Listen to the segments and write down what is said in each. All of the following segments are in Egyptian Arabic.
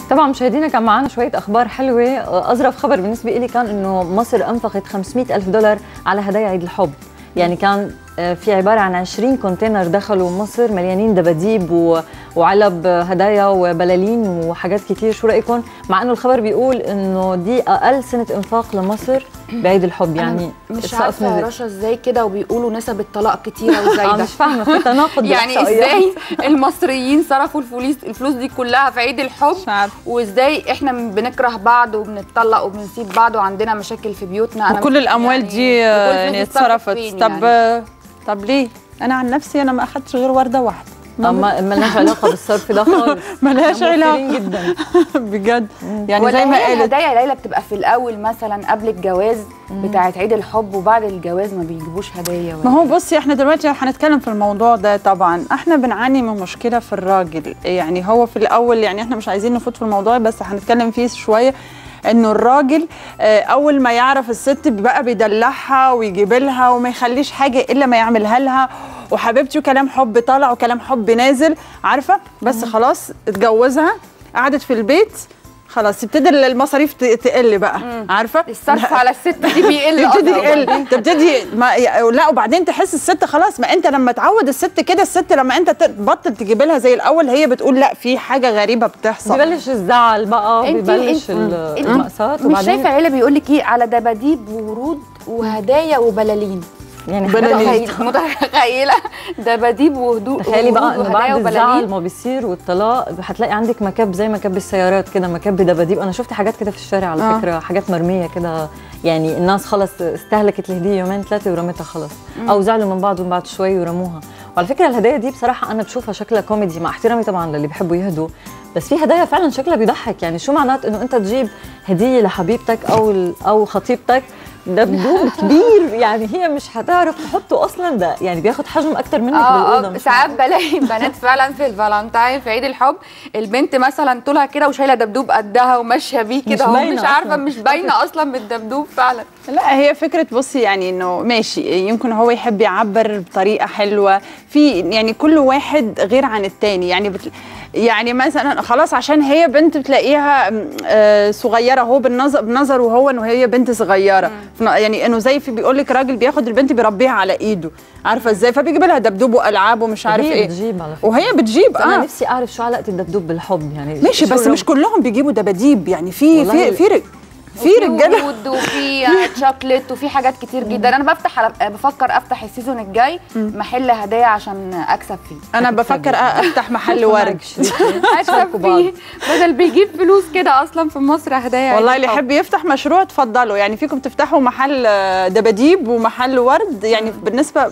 طبعا مشاهدينا كان معنا شويه اخبار حلوه اظرف خبر بالنسبه لي كان انه مصر انفقت 500 الف دولار على هدايا عيد الحب يعني كان آه، في عباره عن 20 كونتينر دخلوا مصر مليانين دباديب و... وعلب هدايا وبلالين وحاجات كتير شو رايكم مع انه الخبر بيقول انه دي اقل سنه انفاق لمصر بعيد الحب يعني مش السقف عارفه يا نزل. رشا ازاي كده وبيقولوا نسب الطلاق كتيره اه وزايده مش فاهمه في تناقض يعني بالإحصائيات. ازاي المصريين صرفوا الفلوس الفلوس دي كلها في عيد الحب مش عارفة. وازاي احنا بنكره بعض وبنتطلق وبنسيب بعض وعندنا مشاكل في بيوتنا أنا وكل مش- الاموال يعني دي وكل آه، الفلوس يعني دي اتصرفت فين طب يعني؟ آه، طب ليه انا عن نفسي انا ما اخدتش غير ورده واحده آه، ما مالناش علاقه بالصرف ده خالص ملهاش إحنا علاقة. موفرين جدا بجد يعني ولا زي ما هي قالت الهدايا يا ليلى بتبقى في الاول مثلا قبل الجواز بتاعت عيد الحب وبعد الجواز ما بيجيبوش هدايا ولا ما هو بصي احنا دلوقتي هنتكلم في الموضوع ده طبعا احنا بنعاني من مشكله في الراجل يعني هو في الاول يعني احنا مش عايزين نفوت في الموضوع بس هنتكلم فيه شويه انه الراجل آه، اول ما يعرف الست بقى بيدلعها ويجيب لها وما يخليش حاجه الا ما يعملها لها وحبيبتي وكلام حب طالع وكلام حب نازل عارفه بس خلاص اتجوزها قعدت في البيت خلاص تبتدي المصاريف ت- تقل بقى عارفه الصرف على الست دي بيقل تبتدي أصلاً. يقل تبتدي ما لا وبعدين تحس الست خلاص ما انت لما تعود الست كده الست لما انت تبطل تجيب لها زي الاول هي بتقول لا في حاجه غريبه بتحصل ببلش الزعل بقى انت- ببلش انت- ال- انت المأساة مش وبعدين شايفه عيله بيقول لك ايه على دباديب وورود وهدايا وبلالين يعني بلالين. حاجات متخيل- متخيله دباديب وهدوء تخيلي بقى وورود انه وهدايا بعد الزعل وبلالين ما بيصير والطلاق هتلاقي عندك مكب زي مكب السيارات كده مكب دباديب انا شفت حاجات كده في الشارع على آه. فكره حاجات مرميه كده يعني الناس خلص استهلكت الهديه يومين ثلاثه ورمتها خلص او زعلوا من بعض بعد شوي ورموها وعلى فكره الهدايا دي بصراحه انا بشوفها شكلها كوميدي مع احترامي طبعا للي بيحبوا يهدوا بس في هدايا فعلا شكلها بيضحك يعني شو معنات انه انت تجيب هديه لحبيبتك او ال- او خطيبتك دبدوب كبير يعني هي مش هتعرف تحطه اصلا ده يعني بياخد حجم اكتر منك اه بالاوضه اه مش ساعات بلاقي بنات فعلا في الفالنتاين في عيد الحب البنت مثلا طولها كده وشايله دبدوب قدها وماشيه بيه مش كده هو باينة مش عارفه أصلاً. مش باينه اصلا بالدبدوب فعلا لا هي فكره بصي يعني انه ماشي يمكن هو يحب يعبر بطريقه حلوه في يعني كل واحد غير عن التاني يعني بت يعني مثلا خلاص عشان هي بنت بتلاقيها م، آه، صغيره هو بالنظر بنظره هو انه هي بنت صغيره ف- يعني انه زي في بيقول لك راجل بياخد البنت بيربيها على ايده عارفه ازاي فبيجيب لها دبدوب والعاب ومش عارف هي ايه بتجيب على فكره وهي بتجيب انا اه نفسي اعرف شو علاقه الدبدوب بالحب يعني ماشي شو بس الرب- مش كلهم بيجيبوا دباديب يعني في والله في في ر- في وفي رجاله ورود وفي شوكليت وفي حاجات كتير جدا انا بفتح على بفكر افتح السيزون الجاي محل هدايا عشان اكسب فيه انا بفكر افتح محل ورد اكسب شاركوا بعض. فيه بدل بيجيب فلوس كده اصلا في مصر هدايا والله عيد اللي الحب. يحب يفتح مشروع اتفضلوا يعني فيكم تفتحوا محل آه، دباديب ومحل ورد يعني بالنسبه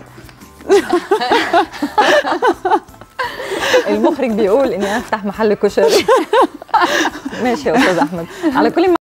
المخرج بيقول اني افتح محل كشري ماشي يا استاذ احمد على كل ما